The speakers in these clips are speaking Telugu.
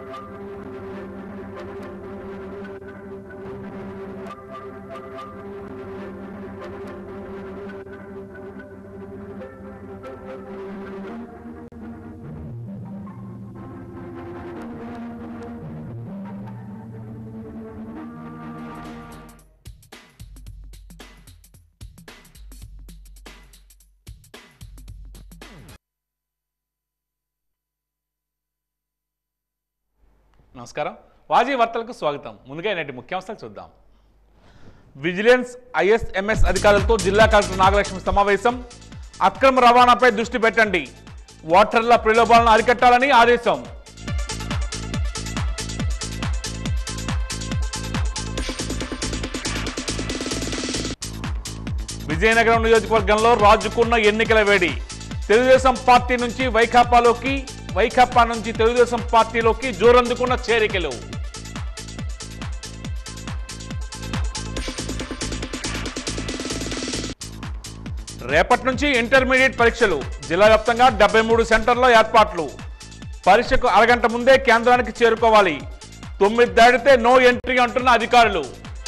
నమస్కారం వాజీ వార్తలకు స్వాగతం ముందుగా నేటి ముఖ్యాంశాలు చూద్దాం విజిలెన్స్ ఐఎస్ఎంఎస్ అధికారులతో జిల్లా కలెక్టర్ నాగలక్ష్మి సమావేశం అక్రమ రవాణాపై దృష్టి పెట్టండి ఓటర్ల ప్రలోభాలను అరికట్టాలని ఆదేశం విజయనగరం నియోజకవర్గంలో రాజుకున్న ఎన్నికల వేడి తెలుగుదేశం పార్టీ నుంచి వైకాపాలోకి వైకాపా నుంచి తెలుగుదేశం పార్టీలోకి జోరందుకున్న చేరికలు రేపటి నుంచి ఇంటర్మీడియట్ పరీక్షలు జిల్లా వ్యాప్తంగా డెబ్బై మూడు సెంటర్లో ఏర్పాట్లు పరీక్షకు అరగంట ముందే కేంద్రానికి చేరుకోవాలి తొమ్మిది దాటితే నో ఎంట్రీ అంటున్న అధికారులు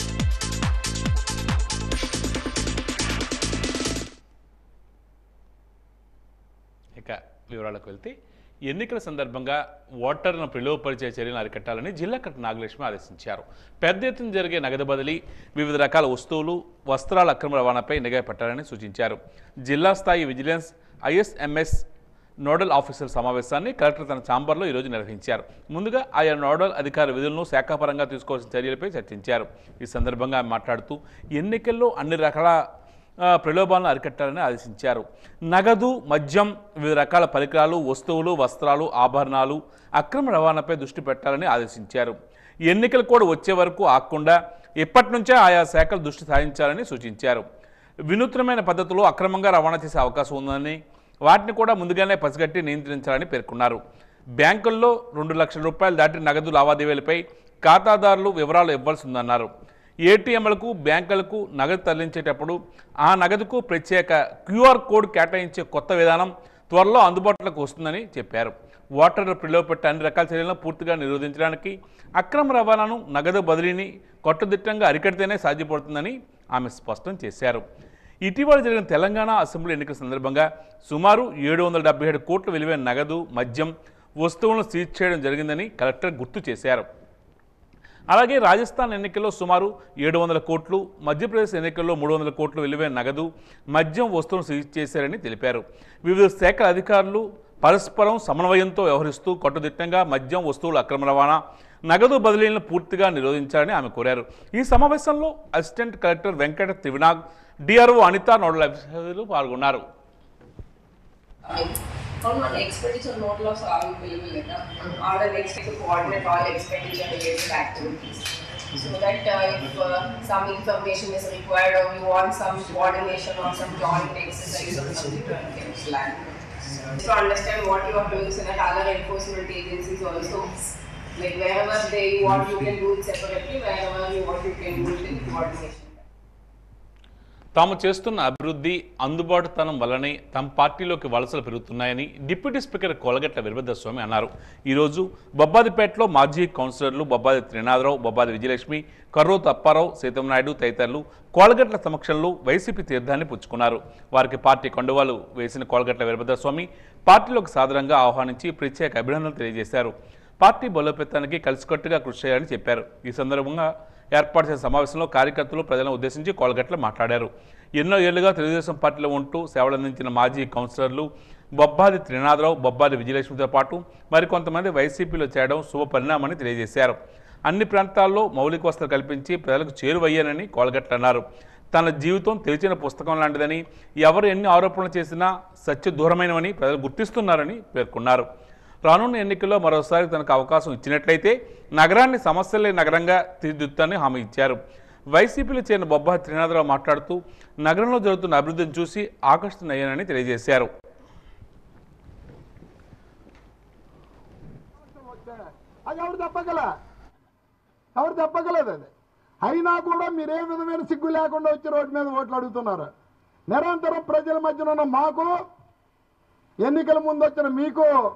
ఇక వివరాలకు వెళ్తే ఎన్నికల సందర్భంగా ఓటర్లను ప్రలోభపరిచే చర్యలను అరికట్టాలని జిల్లా కలెక్టర్ నాగలక్ష్మి ఆదేశించారు పెద్ద ఎత్తున జరిగే నగదు బదిలీ వివిధ రకాల వస్తువులు వస్త్రాల అక్రమ రవాణాపై నిఘా పెట్టాలని సూచించారు జిల్లా స్థాయి విజిలెన్స్ ఐఎస్ఎంఎస్ నోడల్ ఆఫీసర్ సమావేశాన్ని కలెక్టర్ తన ఛాంబర్లో ఈరోజు నిర్వహించారు ముందుగా ఆయా నోడల్ అధికార విధులను శాఖాపరంగా తీసుకోవాల్సిన చర్యలపై చర్చించారు ఈ సందర్భంగా ఆమె మాట్లాడుతూ ఎన్నికల్లో అన్ని రకాల ఆ, ప్రలోభాలను అరికట్టాలని ఆదేశించారు నగదు మద్యం వివిధ రకాల పరికరాలు వస్తువులు వస్త్రాలు ఆభరణాలు అక్రమ రవాణాపై దృష్టి పెట్టాలని ఆదేశించారు ఎన్నికలు కూడా వచ్చే వరకు ఆగకుండా ఇప్పటి నుంచే ఆయా శాఖలు దృష్టి సారించాలని సూచించారు వినూత్నమైన పద్ధతిలో అక్రమంగా రవాణా చేసే అవకాశం ఉందని వాటిని కూడా ముందుగానే పసిగట్టి నియంత్రించాలని పేర్కొన్నారు బ్యాంకుల్లో రెండు లక్షల రూపాయలు దాటి నగదు లావాదేవీలపై ఖాతాదారులు వివరాలు ఇవ్వాల్సి ఉందన్నారు ఏటీఎంలకు బ్యాంకులకు నగదు తరలించేటప్పుడు ఆ నగదుకు ప్రత్యేక క్యూఆర్ కోడ్ కేటాయించే కొత్త విధానం త్వరలో అందుబాటులోకి వస్తుందని చెప్పారు ఓటర్లు ప్రలోభపెట్టే అన్ని రకాల చర్యలను పూర్తిగా నిరోధించడానికి అక్రమ రవాణాను నగదు బదిలీని కట్టుదిట్టంగా అరికడితేనే సాధ్యపడుతుందని ఆమె స్పష్టం చేశారు ఇటీవల జరిగిన తెలంగాణ అసెంబ్లీ ఎన్నికల సందర్భంగా సుమారు ఏడు వందల డెబ్బై ఏడు కోట్ల విలువైన నగదు మద్యం వస్తువులను సీజ్ చేయడం జరిగిందని కలెక్టర్ గుర్తు చేశారు అలాగే రాజస్థాన్ ఎన్నికల్లో సుమారు ఏడు వందల కోట్లు మధ్యప్రదేశ్ ఎన్నికల్లో మూడు వందల కోట్లు విలువైన నగదు మద్యం వస్తువులను సీజ్ చేశారని తెలిపారు వివిధ శాఖల అధికారులు పరస్పరం సమన్వయంతో వ్యవహరిస్తూ కట్టుదిట్టంగా మద్యం వస్తువుల అక్రమ రవాణా నగదు బదిలీలను పూర్తిగా నిరోధించాలని ఆమె కోరారు ఈ సమావేశంలో assistant collector Venkata Trivinag DRO Anitha nodal అధికారులు పాల్గొన్నారు On one expenditure note loss are available letter. Order expect to coordinate all expenditure related activities. So that uh, if uh, some information is required or we want some coordination or some joint exercise or something, we can plan. To understand what you are doing so that other enforcement agencies also, like wherever they want you can do it separately, wherever you want you can do it in coordination. తాము చేస్తున్న అభివృద్ధి అందుబాటుతనం వల్లనే తమ పార్టీలోకి వలసలు పెరుగుతున్నాయని డిప్యూటీ స్పీకర్ కోలగట్ల వీరభద్రస్వామి అన్నారు ఈరోజు బొబ్బాదిపేటలో మాజీ కౌన్సిలర్లు బొబ్బాది త్రినాథరావు బొబ్బాది విజయలక్ష్మి కర్రోతు అప్పారావు సీతంనాయుడు తదితరులు కోలగట్ల సమక్షంలో వైసీపీ తీర్థాన్ని పుచ్చుకున్నారు వారికి పార్టీ కండువాలు వేసిన కోలగట్ల వీరభద్రస్వామి పార్టీలోకి సాదరంగా ఆహ్వానించి ప్రత్యేక అభినందనలు తెలియజేశారు పార్టీ బలోపేతానికి కలిసికట్టుగా కృషి చేయాలని చెప్పారు ఈ సందర్భంగా ఏర్పాటు చేసిన సమావేశంలో కార్యకర్తలు ప్రజలను ఉద్దేశించి కోలగట్ల మాట్లాడారు ఎన్నో ఏళ్లుగా తెలుగుదేశం పార్టీలో ఉంటూ సేవలందించిన మాజీ కౌన్సిలర్లు బొబ్బాది త్రినాథరావు బొబ్బాది విజయలక్ష్మితో పాటు మరికొంతమంది వైసీపీలో చేరడం శుభ పరిణామని తెలియజేశారు అన్ని ప్రాంతాల్లో మౌలిక వసతులు కల్పించి ప్రజలకు చేరువయ్యానని కోలగట్ల అన్నారు తన జీవితం తెరిచిన పుస్తకం లాంటిదని ఎవరు ఎన్ని ఆరోపణలు చేసినా సత్య దూరమైనవని ప్రజలు గుర్తిస్తున్నారని పేర్కొన్నారు రానున్న ఎన్నికల్లో మరోసారి తనకు అవకాశం ఇచ్చినట్లయితే నగరాన్ని సమస్యలే నగరంగా తీర్చిదిద్దుతానని హామీ ఇచ్చారు వైసీపీలో చేరిన బొబ్బా త్రినాథరావు మాట్లాడుతూ నగరంలో జరుగుతున్న అభివృద్ధిని చూసి ఆకర్షణయ్యానని తెలియజేశారు అది ఎవరు తప్పగల ఎవరు తప్పగలేదు అది అయినా కూడా మీరే విధమైన సిగ్గు లేకుండా వచ్చి రోడ్డు మీద ఓట్లు అడుగుతున్నారు నిరంతరం ప్రజల మధ్యన ఉన్న మాకు ఎన్నికల ముందు వచ్చిన మీకు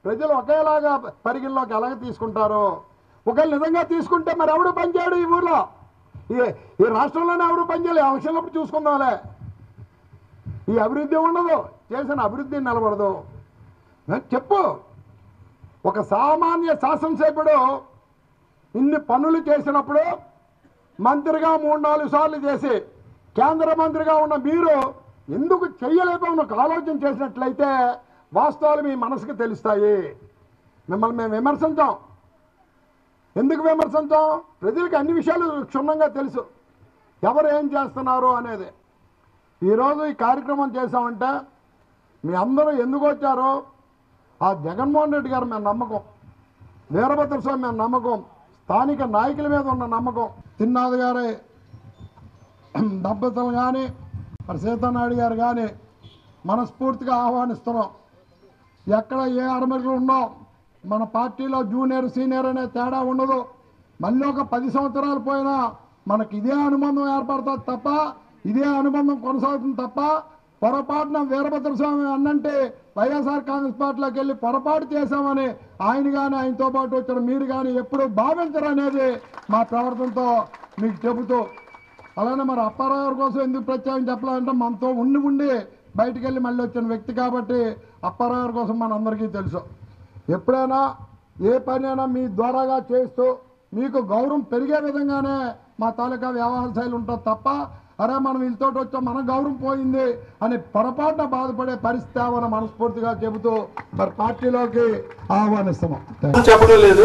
ప్రజలు ఒకేలాగా పరిగణలోకి ఎలాగ తీసుకుంటారు ఒకవేళ నిజంగా తీసుకుంటే మరి ఎవడు పనిచేయడు ఈ ఊర్లో ఈ ఈ రాష్ట్రంలోనే ఎవడు పనిచేయలేదు ఎలక్షన్లప్పుడు చూసుకుందాంలే ఈ అభివృద్ధి ఉండదు చేసిన అభివృద్ధి నిలబడదు ఏ, చెప్పు ఒక సామాన్య శాసనసభ్యుడు ఇన్ని పనులు చేసినప్పుడు మంత్రిగా మూడు నాలుగు సార్లు చేసి కేంద్ర మంత్రిగా ఉన్న మీరు ఎందుకు చెయ్యలేకపోయిన ఒక ఆలోచన చేసినట్లయితే వాస్తవాలు మీ మనసుకు తెలుస్తాయి మిమ్మల్ని మేము విమర్శించాం ఎందుకు విమర్శించాం ప్రజలకు అన్ని విషయాలు క్షుణ్ణంగా తెలుసు ఎవరు ఏం చేస్తున్నారు అనేది ఈరోజు ఈ కార్యక్రమం చేశామంటే మీ అందరూ ఎందుకు వచ్చారో ఆ జగన్మోహన్ రెడ్డి గారు మేము నమ్మకం వీరభద్ర స్వామి మీద నమ్మకం స్థానిక నాయకుల మీద ఉన్న నమ్మకం తిన్నాది గారి దంపతులు కానీ మరి సీతానాయుడు గారు కానీ మనస్ఫూర్తిగా ఆహ్వానిస్తున్నాం ఎక్కడ ఏ అరమరికలు ఉండవు మన పార్టీలో జూనియర్ సీనియర్ అనే తేడా ఉండదు మళ్ళీ ఒక పది సంవత్సరాలు పోయినా మనకి ఇదే అనుబంధం ఏర్పడుతుంది తప్ప ఇదే అనుబంధం కొనసాగుతుంది తప్ప పొరపాటున వీరభద్ర స్వామి అన్నంటే వైఎస్ఆర్ కాంగ్రెస్ పార్టీలోకి వెళ్ళి పొరపాటు చేశామని ఆయన కానీ ఆయనతో పాటు వచ్చిన మీరు కానీ ఎప్పుడు భావించరు అనేది మా ప్రవర్తనతో మీకు చెబుతూ అలానే మరి అప్పారావు గారి కోసం ఎందుకు ప్రత్యేకం చెప్పాలంటే మనతో ఉండి ఉండి బయటికి వెళ్ళి మళ్ళీ వచ్చిన వ్యక్తి కాబట్టి అప్పారావు గారి కోసం మనందరికీ తెలుసు ఎప్పుడైనా ఏ పనైనా మీ ద్వారాగా చేస్తూ మీకు గౌరవం పెరిగే విధంగానే మా తాలూకా వ్యవహార శైలి ఉంటుంది తప్ప అరే మనం వీళ్ళతో వచ్చాం మన గౌరవం పోయింది అని పొరపాటున బాధపడే పరిస్థితి ఏమని మనస్ఫూర్తిగా చెబుతూ మరి పార్టీలోకి ఆహ్వానిస్తున్నాం చెప్పడం లేదు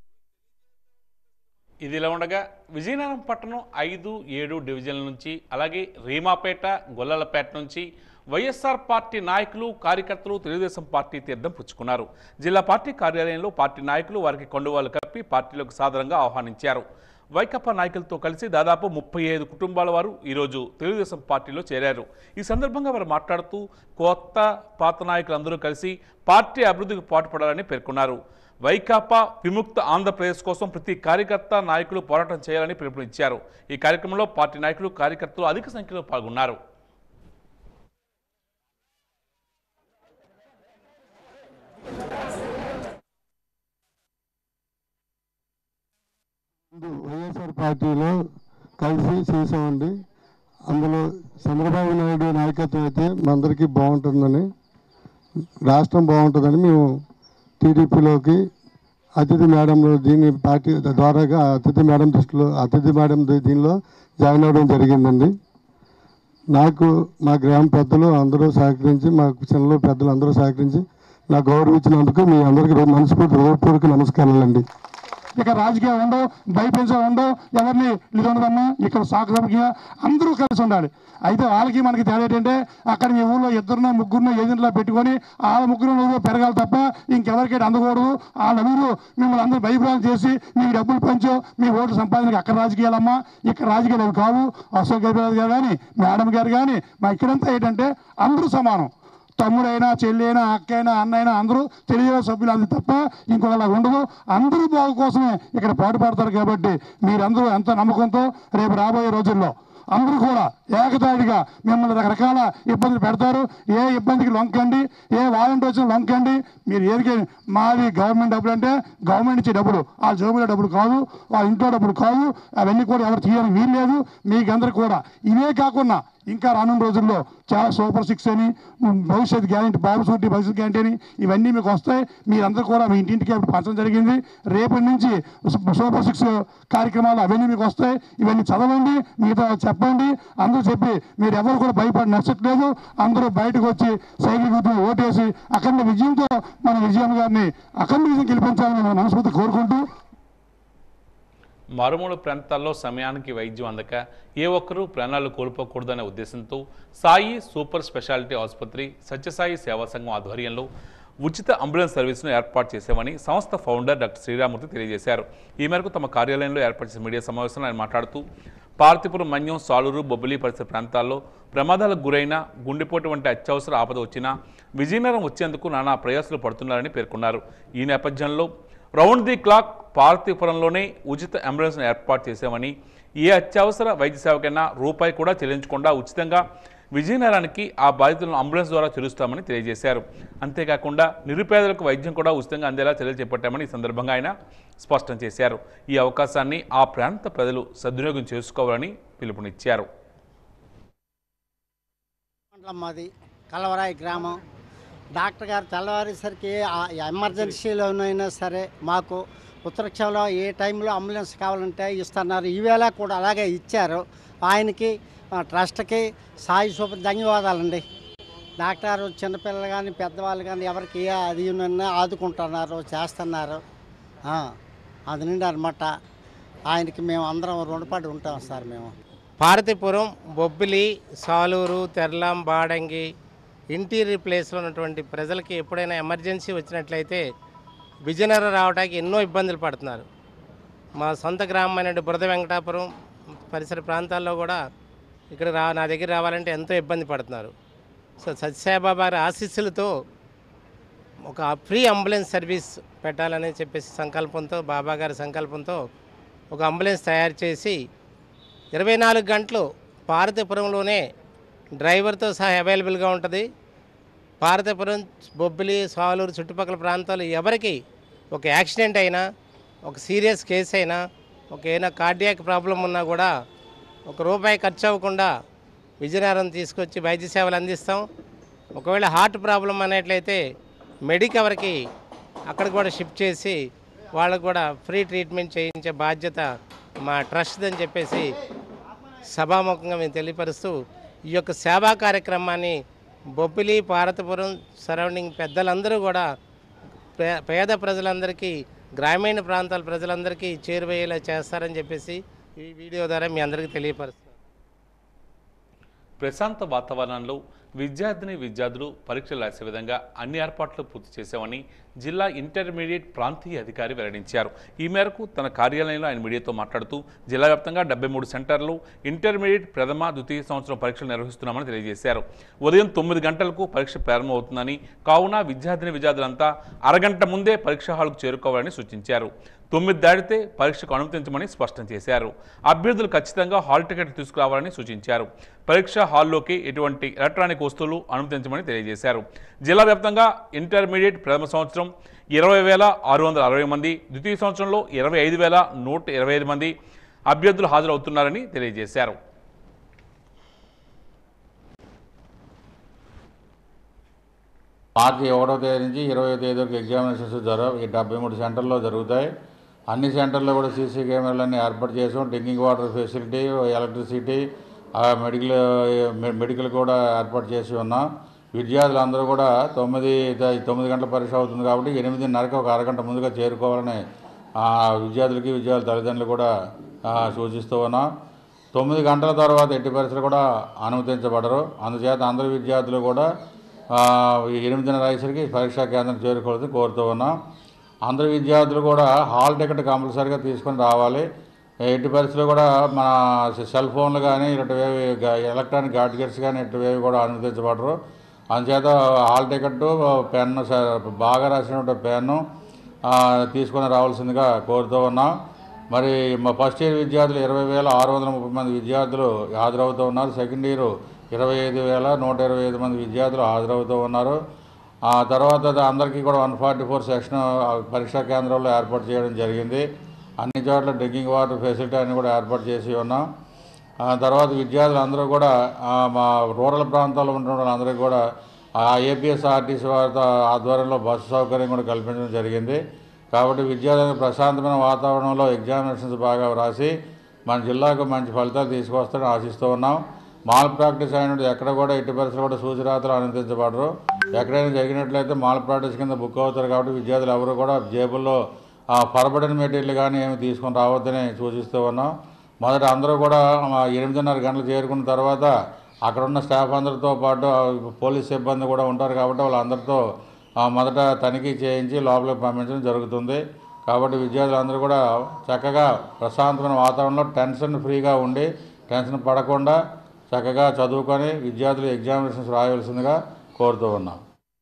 ఇది ఇలా ఉండగా విజయనగరం పట్టణం ఐదు ఏడు డివిజన్ల నుంచి అలాగే రీమాపేట గొల్లలపేట నుంచి వైఎస్ఆర్ పార్టీ నాయకులు కార్యకర్తలు తెలుగుదేశం పార్టీ తీర్థం పుచ్చుకున్నారు జిల్లా పార్టీ కార్యాలయంలో పార్టీ నాయకులు వారికి కొండువాలు కప్పి పార్టీలోకి సాదరంగా ఆహ్వానించారు వైకప్పా నాయకులతో కలిసి దాదాపు ముప్పై ఐదు కుటుంబాల వారు ఈరోజు తెలుగుదేశం పార్టీలో చేరారు ఈ సందర్భంగా వారు మాట్లాడుతూ కొత్త పాత నాయకులందరూ కలిసి పార్టీ అభివృద్ధికి పాటుపడాలని పేర్కొన్నారు వైకాపా విముక్త ఆంధ్రప్రదేశ్ కోసం ప్రతి కార్యకర్త నాయకులు పోరాటం చేయాలని పిలుపునిచ్చారు ఈ కార్యక్రమంలో పార్టీ నాయకులు కార్యకర్తలు అధిక సంఖ్యలో పాల్గొన్నారు ముందు వైఎస్ఆర్ పార్టీలో కలిసి చేసామండి అందులో చంద్రబాబు నాయుడు నాయకత్వం అయితే మా అందరికీ బాగుంటుందని రాష్ట్రం బాగుంటుందని మేము టీడీపీలోకి అతిథి మేడంలో దీని పార్టీ ద్వారాగా అతిథి మేడం దృష్టిలో అతిథి మేడం దీ- దీనిలో జాయిన్ అవ్వడం జరిగిందండి నాకు మా గ్రామ పెద్దలు అందరూ సహకరించి మా చిన్నలు పెద్దలు అందరూ సహకరించి నాకు గౌరవించినందుకు మీ అందరికీ మనస్ఫూర్తి హృదయపూర్వక నమస్కారాలండి ఇక రాజకీయం ఉండవు భయపెంచడం ఉండవు ఎవరిని ఇది ఉండదమ్మా ఇక్కడ సాకసభగా అందరూ కలిసి ఉండాలి అయితే వాళ్ళకి మనకి తేడా ఏంటంటే అక్కడ మీ ఊళ్ళో ఇద్దరునో ముగ్గురునో ఏజెంట్లో పెట్టుకొని వాళ్ళ ముగ్గురు నలుగురు పెరగాలి తప్ప ఇంకెవరికైతే అందకూడదు ఆ నలుగురు మిమ్మల్ని అందరూ భయభ్రాంతి చేసి మీ డబ్బులు పంచో మీ ఓటు సంపాదనకి అక్కడ రాజకీయాలమ్మా ఇక్కడ రాజకీయాలు అవి కావు అశోక్ గజపతి గారు కానీ మేడం గారు కానీ మా ఇక్కడంతా ఏంటంటే అందరూ సమానం తమ్ముడైనా చెల్లి అయినా అక్క అయినా అన్న అయినా అందరూ తెలియజేసే సభ్యులు అంది తప్ప ఇంకొకలా ఉండదు అందరూ బాగు కోసమే ఇక్కడ పాటుపడతారు కాబట్టి మీరందరూ ఎంతో నమ్మకంతో రేపు రాబోయే రోజుల్లో అందరూ కూడా ఏకతాటిగా మిమ్మల్ని రకరకాల ఇబ్బందులు పెడతారు ఏ ఇబ్బందికి లొంకండి ఏ వాలంటీర్ వచ్చిన లొంకండి మీరు ఏదికి మాది గవర్నమెంట్ డబ్బులు అంటే గవర్నమెంట్ ఇచ్చే డబ్బులు ఆ జోబుల డబ్బులు కాదు వాళ్ళ ఇంట్లో డబ్బులు కాదు అవన్నీ కూడా ఎవరు తీయడానికి వీలు లేదు మీకందరూ కూడా ఇవే కాకుండా ఇంకా రానున్న రోజుల్లో చాలా సూపర్ సిక్స్ అని ఉమ్, భవిష్యత్ గ్యారంటీ బాబు సూటి భవిష్యత్ గ్యారంటీ అని ఇవన్నీ మీకు వస్తాయి మీరందరూ కూడా మీ ఇంటింటికి అప్పుడు పంచడం జరిగింది రేపటి నుంచి సూ- సూపర్ సిక్స్ కార్యక్రమాలు అవన్నీ మీకు వస్తాయి ఇవన్నీ చదవండి మిగతా చెప్పండి అందరూ చెప్పి మీరు ఎవరు కూడా భయపడి నచ్చట్లేదు అందరూ బయటకు వచ్చి సైకిల్ గుర్తు ఓటేసి అఖండ విజయంతో మన విజయం గారిని అఖండ విజయం గెలిపించాలని మన మనస్ఫూర్తి కోరుకుంటూ మారుమూల ప్రాంతాల్లో సమయానికి వైద్యం అందక ఏ ఒక్కరూ ప్రాణాలు కోల్పోకూడదనే ఉద్దేశంతో సాయి సూపర్ స్పెషాలిటీ ఆసుపత్రి సత్యసాయి సేవా సంఘం ఆధ్వర్యంలో ఉచిత అంబులెన్స్ సర్వీసును ఏర్పాటు చేశామని సంస్థ ఫౌండర్ డాక్టర్ శ్రీరామూర్తి తెలియజేశారు ఈ మేరకు తమ కార్యాలయంలో ఏర్పాటు చేసిన మీడియా సమావేశంలో ఆయన మాట్లాడుతూ పార్తిపురం మన్యం సాలూరు బొబ్బిలి పరిసర ప్రాంతాల్లో ప్రమాదాలకు గురైన గుండెపోటు వంటి అత్యవసర ఆపద వచ్చినా విజయనగరం వచ్చేందుకు నానా ప్రయాసాలు పడుతున్నారని పేర్కొన్నారు ఈ నేపథ్యంలో రౌండ్ ది క్లాక్ పార్థిపురంలోనే ఉచిత అంబులెన్స్ను ఏర్పాటు చేశామని ఏ అత్యవసర వైద్య సేవకైనా రూపాయి కూడా చెల్లించకుండా ఉచితంగా విజయనగరానికి ఆ బాధితులను అంబులెన్స్ ద్వారా చేరుస్తామని తెలియజేశారు అంతేకాకుండా నిరుపేదలకు వైద్యం కూడా ఉచితంగా అందేలా చర్యలు చేపట్టామని ఈ సందర్భంగా ఆయన స్పష్టం చేశారు ఈ అవకాశాన్ని ఆ ప్రాంత ప్రజలు సద్వినియోగం చేసుకోవాలని పిలుపునిచ్చారు మండలం మాది కలవరాయి గ్రామం డాక్టర్ గారు తెల్లవారేసరికి ఆ ఎమర్జెన్సీలోనైనా సరే మాకు ఉత్తరక్షంలో ఏ టైంలో అంబులెన్స్ కావాలంటే ఇస్తున్నారు ఈవేళ కూడా అలాగే ఇచ్చారు ఆయనకి ఆ ట్రస్ట్కి సాయి సూపర్ ధన్యవాదాలండి డాక్టర్ గారు చిన్నపిల్లలు కానీ పెద్దవాళ్ళు కానీ ఎవరికి ఏ అది ఉన్నా ఆదుకుంటున్నారు చేస్తున్నారు ఆ, అది నుండి అనమాట ఆయనకి మేము అందరం రుణపడి ఉంటాం సార్ మేము పార్వతీపురం బొబ్బిలి సాలూరు తెర్లాం బాడంగి ఇంటీరియర్ ప్లేస్లో ఉన్నటువంటి ప్రజలకి ఎప్పుడైనా ఎమర్జెన్సీ వచ్చినట్లయితే విజయనగరం రావడానికి ఎన్నో ఇబ్బందులు పడుతున్నారు మా సొంత గ్రామమైన బురద వెంకటాపురం పరిసర ప్రాంతాల్లో కూడా ఇక్కడ రా నా దగ్గర రావాలంటే ఎంతో ఇబ్బంది పడుతున్నారు సో సత్యసాయిబాబా గారి ఆశీస్సులతో ఒక ఫ్రీ అంబులెన్స్ సర్వీస్ పెట్టాలని చెప్పేసి సంకల్పంతో బాబా గారి సంకల్పంతో ఒక అంబులెన్స్ తయారు చేసి ఇరవై నాలుగు గంటలు పార్వతీపురంలోనే డ్రైవర్తో సహా అవైలబుల్గా ఉంటుంది పార్వతీపురం బొబ్బిలి సాలూరు చుట్టుపక్కల ప్రాంతాలు ఎవరికి ఒక యాక్సిడెంట్ అయినా ఒక సీరియస్ కేసు అయినా ఒక ఏదైనా కార్డియాక్ ప్రాబ్లం ఉన్నా కూడా ఒక రూపాయి ఖర్చు అవ్వకుండా విజయనగరం తీసుకొచ్చి వైద్య సేవలు అందిస్తాం ఒకవేళ హార్ట్ ప్రాబ్లం అనేట్లయితే మెడికవర్కి అక్కడ కూడా షిఫ్ట్ చేసి వాళ్ళకు కూడా ఫ్రీ ట్రీట్మెంట్ చేయించే బాధ్యత మా ట్రస్ట్ అని చెప్పేసి సభాముఖంగా మేము తెలియపరుస్తూ ఈ యొక్క సేవా కార్యక్రమాన్ని బొబ్బిలి పార్వతీపురం సరౌండింగ్ పెద్దలందరూ కూడా పే- పేద ప్రజలందరికీ గ్రామీణ ప్రాంతాల ప్రజలందరికీ చేరువయ్యేలా చేస్తారని చెప్పేసి ఈ వీడియో ద్వారా మీ అందరికీ తెలియపరుస్తున్నాను ప్రశాంత వాతావరణంలో విద్యార్థిని విద్యార్థులు పరీక్షలు రాసే విధంగా అన్ని ఏర్పాట్లు పూర్తి చేశామని జిల్లా ఇంటర్మీడియట్ ప్రాంతీయ అధికారి వెల్లడించారు ఈ మేరకు తన కార్యాలయంలో ఆయన మీడియాతో మాట్లాడుతూ జిల్లా వ్యాప్తంగా డెబ్బై మూడు సెంటర్లు ఇంటర్మీడియట్ ప్రథమ ద్వితీయ సంవత్సరం పరీక్షలు నిర్వహిస్తున్నామని తెలియజేశారు ఉదయం తొమ్మిది గంటలకు పరీక్ష ప్రారంభమవుతుందని కావున విద్యార్థిని విద్యార్థులంతా అరగంట ముందే పరీక్ష హాల్కు చేరుకోవాలని సూచించారు తొమ్మిది దాటితే పరీక్షకు అనుమతించమని స్పష్టం చేశారు అభ్యర్థులు ఖచ్చితంగా హాల్ టికెట్ తీసుకురావాలని సూచించారు పరీక్ష హాల్లోకి ఎటువంటి ఎలక్ట్రానిక్ వస్తువులు అనుమతించమని తెలియజేశారు జిల్లా వ్యాప్తంగా ఇంటర్మీడియట్ ప్రథమ సంవత్సరం ఇరవై వేల ఆరు వందల అరవై మంది ద్వితీయ సంవత్సరంలో ఇరవై ఐదు వేల నూట ఇరవై ఐదు మంది అభ్యర్థులు హాజరవుతున్నారని తెలియజేశారు మార్చి ఒకటో తేదీ నుంచి ఇరవై తేదీ వరకు ఎగ్జామినేషన్స్ జరగ ఈ డెబ్బై మూడు సెంటర్లో జరుగుతాయి అన్ని సెంటర్లో కూడా సీసీ కెమెరాలన్నీ ఏర్పాటు చేసాం డ్రింకింగ్ వాటర్ ఫెసిలిటీ ఎలక్ట్రిసిటీ ఆ మెడికల్ మె- మెడికల్ కూడా ఏర్పాటు చేసి ఉన్నాం విద్యార్థులందరూ కూడా తొమ్మిది ద- తొమ్మిది గంటల పరీక్ష అవుతుంది కాబట్టి ఎనిమిదిన్నరకి ఒక అరగంట ముందుగా చేరుకోవాలని ఆ, విద్యార్థులకి విద్యార్థుల తల్లిదండ్రులు కూడా ఆ, సూచిస్తూ ఉన్నాం తొమ్మిది గంటల తర్వాత ఎట్టి పరిస్థితులు కూడా అనుమతించబడరు అందుచేత అందరు విద్యార్థులు కూడా ఆ, ఈ ఎనిమిదిన్నర అయ్యేసరికి పరీక్షా కేంద్రం చేరుకోవాలని కోరుతూ ఉన్నాం అందరు విద్యార్థులు కూడా హాల్ టికెట్ కంపల్సరీగా తీసుకొని రావాలి ఎట్టి పరిస్థితుల్లో కూడా మన సెల్ ఫోన్లు కానీ ఇటువంటివి గా- ఎలక్ట్రానిక్ గాడ్గెట్స్ కానీ ఇటువంటివి కూడా అనుమతించబడరు అందుచేత హాల్ టికెట్ పెన్ను స- బాగా రాసినటువంటి పెన్ను ఆ, తీసుకొని రావాల్సిందిగా కోరుతూ ఉన్నాం మరి మా ఫస్ట్ ఇయర్ విద్యార్థులు ఇరవై వేల ఆరు వందల ముప్పై మంది విద్యార్థులు హాజరవుతూ ఉన్నారు సెకండ్ ఇయర్ ఇరవై ఐదు వేల నూట ఇరవై ఐదు మంది విద్యార్థులు హాజరవుతూ ఉన్నారు ఆ తర్వాత అందరికీ కూడా వన్ ఫార్టీ ఫోర్ సెక్షన్ పరీక్షా కేంద్రాల్లో ఏర్పాటు చేయడం జరిగింది అన్ని చోట్ల డ్రింకింగ్ వాటర్ ఫెసిలిటీ అన్ని కూడా ఏర్పాటు చేసి ఉన్నాం ఆ తర్వాత విద్యార్థులు అందరూ కూడా ఆ, మా రూరల్ ప్రాంతాల్లో ఉన్న వాళ్ళందరికీ కూడా ఆ ఏపీఎస్ఆర్టీసీ వారితో ఆధ్వర్యంలో బస్సు సౌకర్యం కూడా కల్పించడం జరిగింది కాబట్టి విద్యార్థులకు ప్రశాంతమైన వాతావరణంలో ఎగ్జామినేషన్స్ బాగా వ్రాసి మన జిల్లాకు మంచి ఫలితాలు తీసుకొస్తారని ఆశిస్తూ ఉన్నాం మాల్ ప్రాక్టీస్ అయినట్టు ఎక్కడ కూడా ఎట్టి పరిస్థితులు కూడా సూచరాతలు అనుమతించబడరు ఎక్కడైనా జరిగినట్లయితే మాల్ ప్రాక్టీస్ కింద బుక్ అవుతారు కాబట్టి విద్యార్థులు ఎవరు కూడా జేబుల్లో ఫర్బడన్ మెటీరియల్ కానీ ఏమి తీసుకొని రావద్దని సూచిస్తూ ఉన్నాం మొదట అందరూ కూడా ఆ, ఎనిమిదిన్నర గంటలు చేరుకున్న తర్వాత అక్కడ ఉన్న స్టాఫ్ అందరితో పాటు ఆ, పోలీస్ సిబ్బంది కూడా ఉంటారు కాబట్టి వాళ్ళందరితో ఆ, మొదట తనిఖీ చేయించి లోపలికి పంపించడం జరుగుతుంది కాబట్టి విద్యార్థులందరూ కూడా చక్కగా ప్రశాంతమైన వాతావరణంలో టెన్షన్ ఫ్రీగా ఉండి టెన్షన్ పడకుండా చక్కగా చదువుకొని విద్యార్థులు ఎగ్జామినేషన్స్ రాయవలసిందిగా కోరుతూ ఉన్నాం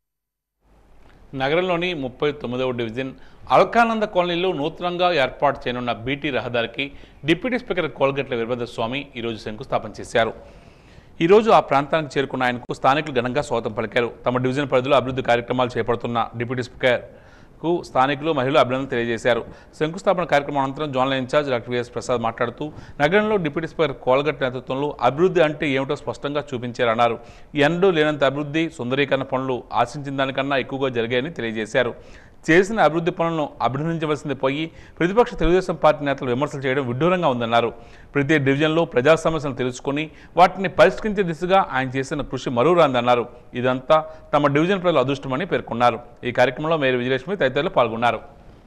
నగరంలోని ముప్పై తొమ్మిదవ డివిజన్ అల్కానంద కాలనీలో నూతనంగా ఏర్పాటు చేయనున్న బీటీ రహదారికి డిప్యూటీ స్పీకర్ కోల్గట్ల వీరభద్ర స్వామి ఈరోజు శంకుస్థాపన చేశారు ఈ రోజు ఆ ప్రాంతానికి చేరుకున్న ఆయనకు స్థానికులు ఘనంగా స్వాగతం పలికారు తమ డివిజన్ పరిధిలో అభివృద్ధి కార్యక్రమాలు చేపడుతున్న డిప్యూటీ స్పీకర్ కు స్థానికులు మహిళలు అభినందనలు తెలియజేశారు శంకుస్థాపన కార్యక్రమం అనంతరం zonal incharge doctor VS Prasad మాట్లాడుతూ నగరంలో డిప్యూటీ స్పీకర్ కోలగట్ నేతృత్వంలో అభివృద్ధి అంటే ఏమిటో స్పష్టంగా చూపించారన్నారు ఎన్నడూ లేనంత అభివృద్ధి సుందరీకరణ పనులు ఆశించిన దానికన్నా ఎక్కువగా జరిగాయని తెలియజేశారు చేసిన అభివృద్ధి పనులను అభినందించవలసింది పోయి ప్రతిపక్ష తెలుగుదేశం పార్టీ నేతలు విమర్శలు చేయడం విడ్డూరంగా ఉందన్నారు ప్రతి డివిజన్లో ప్రజా సమస్యలను తెలుసుకుని వాటిని పరిష్కరించే దిశగా ఆయన చేసిన కృషి మరువురాందన్నారు ఇదంతా తమ డివిజన్ ప్రజల అదృష్టమని పేర్కొన్నారు ఈ కార్యక్రమంలో మేరీ విజయలక్ష్మి తదితరులు పాల్గొన్నారు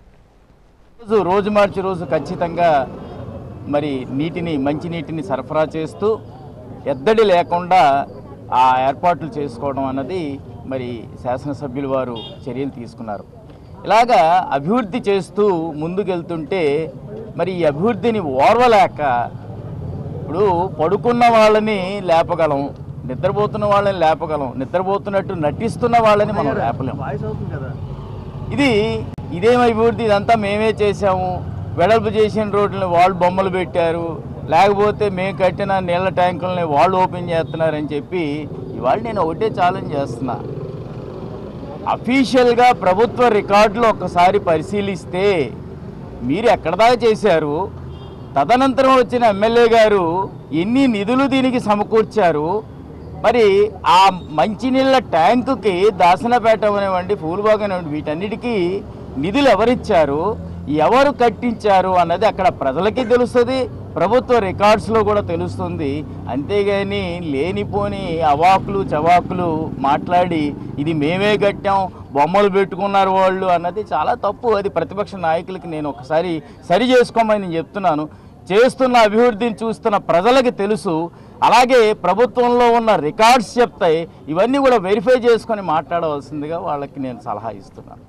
రోజు రోజు మార్చి రోజు ఖచ్చితంగా మరి నీటిని మంచినీటిని సరఫరా చేస్తూ ఎద్దడి లేకుండా ఆ ఏర్పాట్లు చేసుకోవడం అన్నది మరి శాసనసభ్యులు వారు చర్యలు తీసుకున్నారు ఇలాగా అభివృద్ధి చేస్తూ ముందుకెళ్తుంటే మరి ఈ అభివృద్ధిని ఓర్వలేక ఇప్పుడు పడుకున్న వాళ్ళని లేపగలం నిద్రపోతున్న వాళ్ళని లేపగలం నిద్రపోతున్నట్టు నటిస్తున్న వాళ్ళని మనం లేపలేం ఇది ఇదేం అభివృద్ధి ఇదంతా మేమే చేసాము వెడల్పు చేసిన రోడ్లని వాళ్ళు బొమ్మలు పెట్టారు లేకపోతే మేము కట్టిన నీళ్ళ ట్యాంకులని వాళ్ళు ఓపెన్ చేస్తున్నారని చెప్పి ఇవాళ నేను ఒకటే ఛాలెంజ్ చేస్తున్నా అఫీషియల్గా ప్రభుత్వ రికార్డులు ఒక్కసారి పరిశీలిస్తే మీరు ఎక్కడ దాకా చేశారు తదనంతరం వచ్చిన ఎమ్మెల్యే గారు ఎన్ని నిధులు దీనికి సమకూర్చారు మరి ఆ మంచినీళ్ళ ట్యాంకుకి దాసనపేట అనేవండి పూల్బాగ్ అనేవండి వీటన్నిటికీ నిధులు ఎవరిచ్చారు ఎవరు కట్టించారు అన్నది అక్కడ ప్రజలకి తెలుస్తుంది ప్రభుత్వ రికార్డ్స్లో కూడా తెలుస్తుంది అంతేగాని లేనిపోని అవాకులు చవాకులు మాట్లాడి ఇది మేమే కట్టాం బొమ్మలు పెట్టుకున్నారు వాళ్ళు అన్నది చాలా తప్పు అది ప్రతిపక్ష నాయకులకి నేను ఒకసారి సరి చేసుకోమని నేను చెప్తున్నాను చేస్తున్న అభివృద్ధిని చూస్తున్న ప్రజలకి తెలుసు అలాగే ప్రభుత్వంలో ఉన్న రికార్డ్స్ చెప్తాయి ఇవన్నీ కూడా వెరిఫై చేసుకొని మాట్లాడవలసిందిగా వాళ్ళకి నేను సలహా ఇస్తున్నాను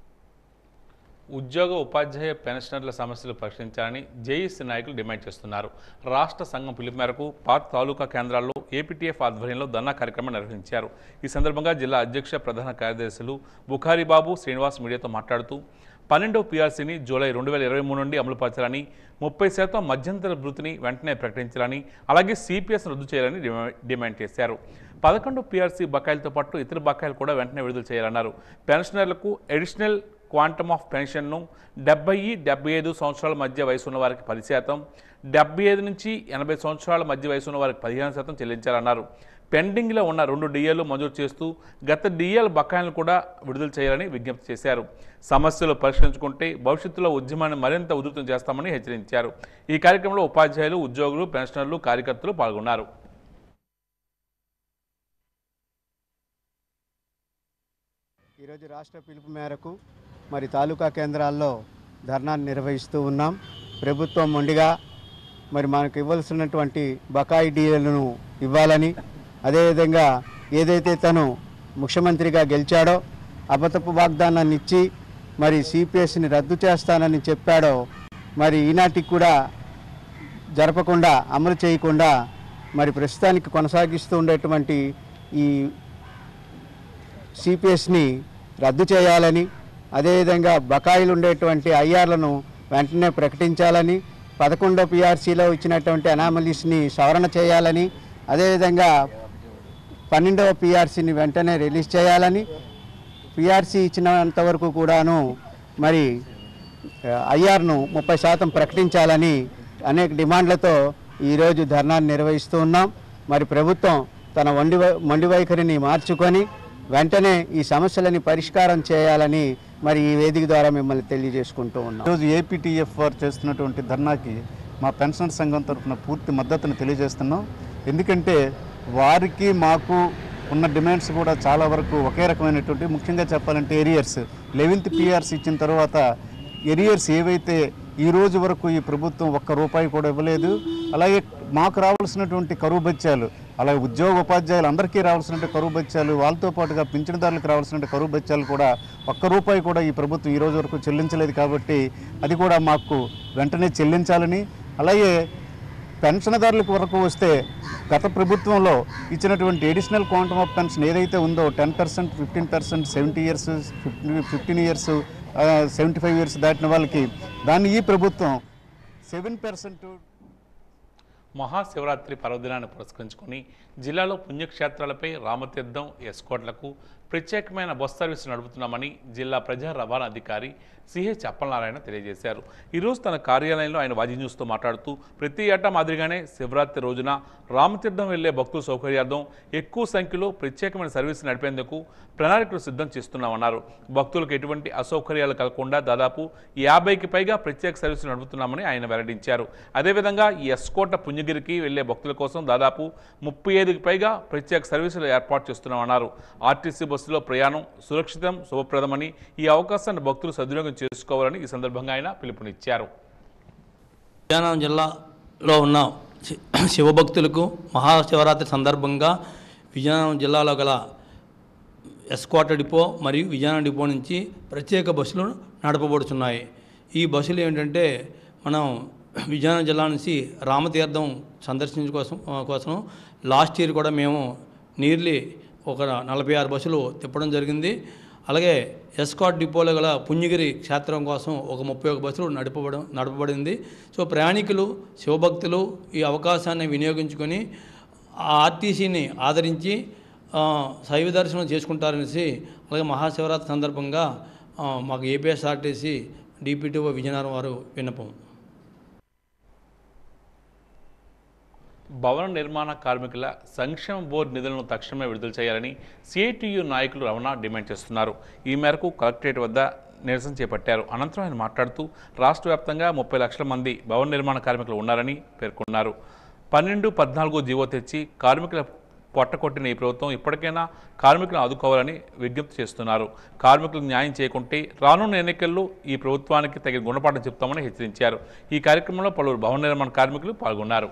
ఉద్యోగ ఉపాధ్యాయ పెన్షనర్ల సమస్యలు పరిష్కరించాలని జేఈసీ నాయకులు డిమాండ్ చేస్తున్నారు రాష్ట్ర సంఘం పిలుపు మేరకు పార్క్ తాలూకా కేంద్రాల్లో ఏపీటీఎఫ్ ఆధ్వర్యంలో ధర్నా కార్యక్రమం నిర్వహించారు ఈ సందర్భంగా జిల్లా అధ్యక్ష ప్రధాన కార్యదర్శులు బుఖారీబాబు శ్రీనివాస్ మీడియాతో మాట్లాడుతూ పన్నెండవ పీఆర్సీని జూలై రెండు వేల ఇరవై మూడు నుండి అమలుపరచాలని ముప్పై శాతం మధ్యంతర భృతిని వెంటనే ప్రకటించాలని అలాగే సిపిఎస్ రద్దు చేయాలని డిమా- డిమాండ్ చేశారు పదకొండు పీఆర్సీ బకాయిలతో పాటు ఇతర బకాయిలు కూడా వెంటనే విడుదల చేయాలన్నారు పెన్షనర్లకు అడిషనల్ క్వాంటమ్ ఆఫ్ పెన్షన్ను డెబ్బై డెబ్బై ఐదు సంవత్సరాల మధ్య వయసు ఉన్న వారికి పది శాతం డెబ్బై ఐదు నుంచి ఎనభై సంవత్సరాల మధ్య వయసు ఉన్న వారికి పదిహేను శాతం చెల్లించాలన్నారు పెండింగ్లో ఉన్న రెండు డిఏలు మంజూరు చేస్తూ గత డిఏల బకాయిలను కూడా విడుదల చేయాలని విజ్ఞప్తి చేశారు సమస్యలు పరిష్కరించుకుంటే భవిష్యత్తులో ఉద్యమాన్ని మరింత ఉధృతం చేస్తామని హెచ్చరించారు ఈ కార్యక్రమంలో ఉపాధ్యాయులు ఉద్యోగులు పెన్షనర్లు కార్యకర్తలు పాల్గొన్నారు ఈరోజు రాష్ట్ర పిలుపు మేరకు మరి తాలూకా కేంద్రాల్లో ధర్నాన్ని నిర్వహిస్తూ ఉన్నాం ప్రభుత్వం మొండిగా మరి మనకు ఇవ్వాల్సినటువంటి బకాయి డీలను ఇవ్వాలని అదేవిధంగా ఏదైతే తను ముఖ్యమంత్రిగా గెలిచాడో అబద్ధపు వాగ్దానాన్ని ఇచ్చి మరి సిపిఎస్ని రద్దు చేస్తానని చెప్పాడో మరి ఈనాటికి కూడా జరపకుండా అమలు చేయకుండా మరి ప్రస్తుతానికి కొనసాగిస్తూ ఉండేటువంటి ఈ సిపిఎస్ని రద్దు చేయాలని అదేవిధంగా బకాయిలు ఉండేటువంటి ఐఆర్లను వెంటనే ప్రకటించాలని పదకొండో పిఆర్సీలో ఇచ్చినటువంటి అనామలీస్ని సవరణ చేయాలని అదేవిధంగా పన్నెండవ పిఆర్సీని వెంటనే రిలీజ్ చేయాలని పిఆర్సీ ఇచ్చినంత వరకు కూడాను మరి ఐఆర్ను ముప్పై శాతం ప్రకటించాలని అనేక డిమాండ్లతో ఈరోజు ధర్నాన్ని నిర్వహిస్తూ ఉన్నాం మరి ప్రభుత్వం తన వండి వై- మొండి వైఖరిని మార్చుకొని వెంటనే ఈ సమస్యలని పరిష్కారం చేయాలని మరి ఈ వేదిక ద్వారా మిమ్మల్ని తెలియజేసుకుంటూ ఉన్నాం ఈరోజు ఏపీటీఎఫ్ వారు చేస్తున్నటువంటి ధర్నాకి మా పెన్షన్ సంఘం తరఫున పూర్తి మద్దతును తెలియజేస్తున్నాం ఎందుకంటే వారికి మాకు ఉన్న డిమాండ్స్ కూడా చాలా వరకు ఒకే రకమైనటువంటి ముఖ్యంగా చెప్పాలంటే ఏరియర్స్ లెవెన్త్ పిఆర్స్ ఇచ్చిన తర్వాత ఎరియర్స్ ఏవైతే ఈ రోజు వరకు ఈ ప్రభుత్వం ఒక్క రూపాయి కూడా ఇవ్వలేదు అలాగే మాకు రావాల్సినటువంటి కరువు బత్యాలు అలాగే ఉద్యోగ ఉపాధ్యాయులు అందరికీ రావాల్సినటువంటి కరువు బత్యాలు వాళ్ళతో పాటుగా పింఛనదారులకు రావాల్సినటువంటి కరువు బత్యాలు కూడా ఒక్క రూపాయి కూడా ఈ ప్రభుత్వం ఈ రోజు వరకు చెల్లించలేదు కాబట్టి అది కూడా మాకు వెంటనే చెల్లించాలని అలాగే పెన్షన్దారులకు వరకు వస్తే గత ప్రభుత్వంలో ఇచ్చినటువంటి ఎడిషనల్ క్వాంటమ్ ఆఫ్ పెన్షన్ ఏదైతే ఉందో ten percent fifteen percent seventy years fifteen years seventy five years దాటిన వాళ్ళకి దాన్ని ఈ ప్రభుత్వం సెవెన్ పర్సెంట్ మహాశివరాత్రి పర్వదినాన్ని పురస్కరించుకొని జిల్లాలో పుణ్యక్షేత్రాలపై రామతీర్థం ఎస్కోట్లకు ప్రత్యేకమైన బస్ సర్వీసు నడుపుతున్నామని జిల్లా ప్రజా రవాణా అధికారి సిహెచ్ అప్పలనారాయణ తెలియజేశారు ఈరోజు తన కార్యాలయంలో ఆయన వాజీ న్యూస్తో మాట్లాడుతూ ప్రతి ఏటా మాదిరిగానే శివరాత్రి రోజున రామతీర్థం వెళ్లే భక్తుల సౌకర్యార్థం ఎక్కువ సంఖ్యలో ప్రత్యేకమైన సర్వీసు నడిపేందుకు ప్రణాళికలు సిద్ధం చేస్తున్నామన్నారు భక్తులకు ఎటువంటి అసౌకర్యాలు కలగకుండా దాదాపు యాభైకి పైగా ప్రత్యేక సర్వీసులు నడుపుతున్నామని ఆయన వెల్లడించారు అదేవిధంగా ఈ ఎస్కోట పుణ్యగిరికి వెళ్లే భక్తుల కోసం దాదాపు ముప్పై ఐదుకి పైగా ప్రత్యేక సర్వీసులు ఏర్పాటు చేస్తున్నామన్నారు ఆర్టీసీ బస్సులో ప్రయాణం సురక్షితం శుభప్రదమని ఈ అవకాశాన్ని భక్తులు సద్వినియోగం చేసుకోవాలని ఈ సందర్భంగా ఆయన పిలుపునిచ్చారు విజయనగరం జిల్లాలో ఉన్న శి- శివభక్తులకు మహాశివరాత్రి సందర్భంగా విజయనగరం జిల్లాలో గల ఎస్కోట డిపో మరియు విజయనగరం డిపో నుంచి ప్రత్యేక బస్సులు నడపబడుతున్నాయి ఈ బస్సులు ఏంటంటే మనం విజయనగరం జిల్లా నుంచి రామతీర్థం సందర్శించు కోసం కోసం లాస్ట్ ఇయర్ కూడా మేము నియర్లీ ఒక నలభై ఆరు బస్సులు తిప్పడం జరిగింది అలాగే ఎస్కాట్ డిపోలో గల పుణ్యగిరి క్షేత్రం కోసం ఒక ముప్పై ఒక బస్సులు నడపబడం నడపబడింది సో ప్రయాణికులు శివభక్తులు ఈ అవకాశాన్ని వినియోగించుకొని ఆ ఆర్టీసీని ఆదరించి ఆ, శైవ దర్శనం చేసుకుంటారనేసి అలాగే మహాశివరాత్రి సందర్భంగా ఆ, మాకు ఏపీఎస్ఆర్టీసీ డిపిటిఓ విజయనగరం వారు విన్నపం భవన నిర్మాణ కార్మికుల సంక్షేమ బోర్డు నిధులను తక్షణమే విడుదల చేయాలని సిఐటియు నాయకులు రమణ డిమాండ్ చేస్తున్నారు ఈ మేరకు కలెక్టరేట్ వద్ద నిరసన చేపట్టారు అనంతరం ఆయన మాట్లాడుతూ రాష్ట్ర వ్యాప్తంగా ముప్పై లక్షల మంది భవన నిర్మాణ కార్మికులు ఉన్నారని పేర్కొన్నారు పన్నెండు పద్నాలుగు జీవో తెచ్చి కార్మికుల పొట్టకొట్టిన ఈ ప్రభుత్వం ఇప్పటికైనా కార్మికులను ఆదుకోవాలని విజ్ఞప్తి చేస్తున్నారు కార్మికులకు న్యాయం చేయకుంటే రానున్న ఎన్నికల్లో ఈ ప్రభుత్వానికి తగిన గుణపాఠం చెప్తామని హెచ్చరించారు ఈ కార్యక్రమంలో పలువురు భవన నిర్మాణ కార్మికులు పాల్గొన్నారు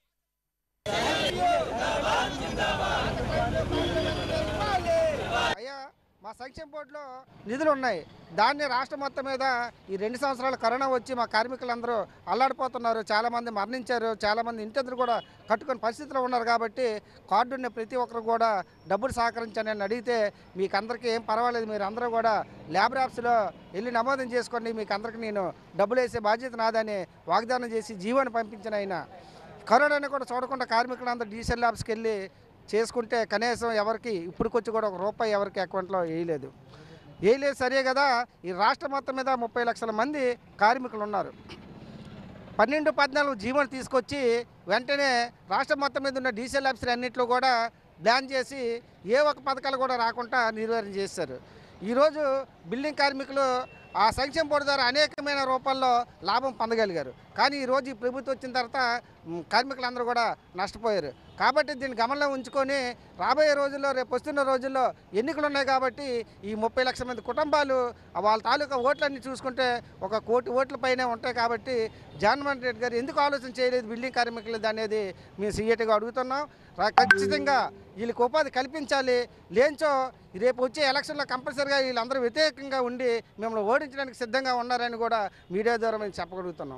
అయ్యా మా సంక్షేమ బోర్డులో నిధులు ఉన్నాయి దాన్ని రాష్ట్రం మొత్తం మీద ఈ రెండు సంవత్సరాలు కరోనా వచ్చి మా కార్మికులందరూ అల్లాడిపోతున్నారు చాలామంది మరణించారు చాలామంది ఇంటెదురు కూడా కట్టుకునే పరిస్థితిలో ఉన్నారు కాబట్టి కార్డు ఉన్న ప్రతి ఒక్కరు కూడా డబ్బులు సహకరించండి అని అడిగితే మీకు అందరికీ ఏం పర్వాలేదు మీరు అందరూ కూడా ల్యాబ్ యాప్స్లో వెళ్ళి నమోదం చేసుకోండి మీకు అందరికీ నేను డబ్బులు వేసే బాధ్యత నాదని వాగ్దానం చేసి జీవోని పంపించిన ఆయన కరోనాని కూడా చూడకుండా కార్మికులందరూ డీసెల్ ల్యాబ్స్కి వెళ్ళి చేసుకుంటే కనీసం ఎవరికి ఇప్పటికొచ్చి కూడా ఒక రూపాయి ఎవరికి అకౌంట్లో వేయలేదు వేయలేదు సరే కదా ఈ రాష్ట్రం మొత్తం మీద ముప్పై లక్షల మంది కార్మికులు ఉన్నారు పన్నెండు పద్నాలుగు జీవోలు తీసుకొచ్చి వెంటనే రాష్ట్రం మొత్తం మీద ఉన్న డీసెల్ ఆఫీసర్ అన్నింటిలో కూడా బ్యాన్ చేసి ఏ ఒక్క పథకాలు కూడా రాకుండా నిర్వహణ చేశారు ఈరోజు బిల్డింగ్ కార్మికులు ఆ సంక్షేమ బోర్డు ద్వారా అనేకమైన రూపాల్లో లాభం పొందగలిగారు కానీ ఈరోజు ఈ ప్రభుత్వం వచ్చిన తర్వాత మ్, కార్మికులందరూ కూడా నష్టపోయారు కాబట్టి దీన్ని గమనంలో ఉంచుకొని రాబోయే రోజుల్లో రేపు వస్తున్న రోజుల్లో ఎన్నికలు ఉన్నాయి కాబట్టి ఈ ముప్పై లక్షల మంది కుటుంబాలు వాళ్ళ తాలూకా ఓట్లన్నీ చూసుకుంటే ఒక కోటి ఓట్ల పైనే ఉంటాయి కాబట్టి జగన్మోహన్ రెడ్డి గారు ఎందుకు ఆలోచన చేయలేదు బిల్డింగ్ కార్మికులది అనేది మేము సీఎట్గా అడుగుతున్నాం రా- ఖచ్చితంగా వీళ్ళకి ఉపాధి కల్పించాలి లేంచో రేపు వచ్చే ఎలక్షన్లో కంపల్సరీగా వీళ్ళందరూ వ్యతిరేకంగా ఉండి మిమ్మల్ని ఓడించడానికి సిద్ధంగా ఉన్నారని కూడా మీడియా ద్వారా మేము చెప్పగలుగుతున్నాం